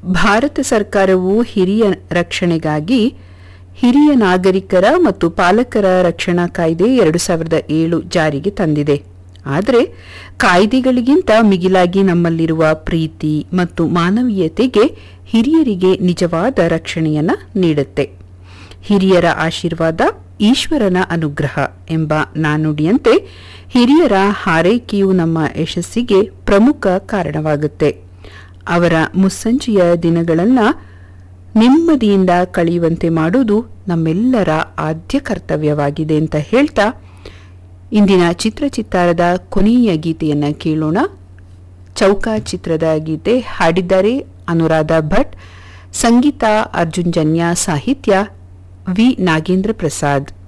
ಭಾರತ ಸರ್ಕಾರವು ಹಿರಿಯ ರಕ್ಷಣೆಗಾಗಿ ಹಿರಿಯ ನಾಗರಿಕರ ಮತ್ತು ಪಾಲಕರ ರಕ್ಷಣಾ ಕಾಯ್ದೆ ಎರಡು ಸಾವಿರದ ಏಳು ಜಾರಿಗೆ ತಂದಿದೆ ಆದರೆ ಕಾಯ್ದೆಗಳಿಗಿಂತ ಮಿಗಿಲಾಗಿ ನಮ್ಮಲ್ಲಿರುವ ಪ್ರೀತಿ ಮತ್ತು ಮಾನವೀಯತೆಗೆ ಹಿರಿಯರಿಗೆ ನಿಜವಾದ ರಕ್ಷಣೆಯನ್ನ ನೀಡುತ್ತೆ ಹಿರಿಯರ ಆಶೀರ್ವಾದ ಈಶ್ವರನ ಅನುಗ್ರಹ ಎಂಬ ನಾನುಡಿಯಂತೆ ಹಿರಿಯರ ಹಾರೈಕೆಯು ನಮ್ಮ ಯಶಸ್ಸಿಗೆ ಪ್ರಮುಖ ಕಾರಣವಾಗುತ್ತೆ ಅವರ ಮುಸ್ಸಂಜೆಯ ದಿನಗಳನ್ನು ನೆಮ್ಮದಿಯಿಂದ ಕಳೆಯುವಂತೆ ಮಾಡುವುದು ನಮ್ಮೆಲ್ಲರ ಆದ್ಯ ಕರ್ತವ್ಯವಾಗಿದೆ ಅಂತ ಹೇಳ್ತಾ ಇಂದಿನ ಚಿತ್ರಚಿತ್ತಾರದ ಕೊನೆಯ ಗೀತೆಯನ್ನ ಕೇಳೋಣ ಚೌಕ ಚಿತ್ರದ ಗೀತೆ ಹಾಡಿದ್ದಾರೆ ಅನುರಾಧ ಭಟ್ ಸಂಗೀತ ಅರ್ಜುನ್ ಜನ್ಯ ಸಾಹಿತ್ಯ ವಿ ನಾಗೇಂದ್ರ ಪ್ರಸಾದ್